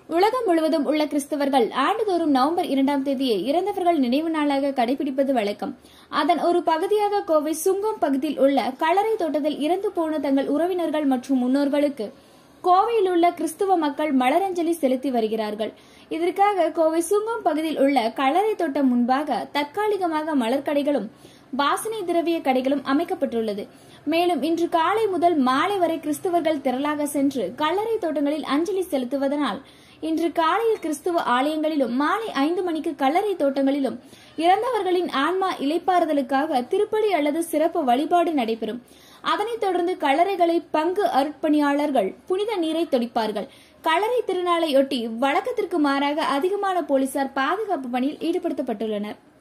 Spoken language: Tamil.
உலகம் முழுவதும் உள்ள கிறிஸ்தவர்கள் ஆண்டுதோறும் நவம்பர் இரண்டாம் தேதியை இறந்தவர்கள் நினைவு நாளாக கடைபிடிப்பது வழக்கம் அதன் ஒரு பகுதியாக கோவை சுங்கம் பகுதியில் உள்ள களரை தோட்டத்தில் இறந்து போன தங்கள் உறவினர்கள் மற்றும் முன்னோர்களுக்கு கோவையில் உள்ள கிறிஸ்துவ மக்கள் மலரஞ்சலி செலுத்தி வருகிறார்கள் இதற்காக கோவை சுங்கம் பகுதியில் உள்ள களரை தோட்டம் முன்பாக தற்காலிகமாக மலர்கடைகளும் வாசனை திரவிய கடைகளும் அமைக்கப்பட்டுள்ளது மேலும் இன்று காலை முதல் மாலை வரை கிறிஸ்தவர்கள் திரளாக சென்று கல்லறை தோட்டங்களில் அஞ்சலி செலுத்துவதனால் இன்று காலையில் கிறிஸ்துவ ஆலயங்களிலும் மாலை ஐந்து மணிக்கு கல்லறை தோட்டங்களிலும் இறந்தவர்களின் ஆன்மா இலைப்பாறுதலுக்காக திருப்பலி அல்லது சிறப்பு வழிபாடு நடைபெறும் அதனைத் தொடர்ந்து கல்லறைகளை பங்கு அருட்பணியாளர்கள் புனித நீரை தொடிப்பார்கள் கல்லறை திருநாளையொட்டி வழக்கத்திற்கு மாறாக அதிகமான போலீசார் பாதுகாப்பு பணியில் ஈடுபடுத்தப்பட்டுள்ளனர்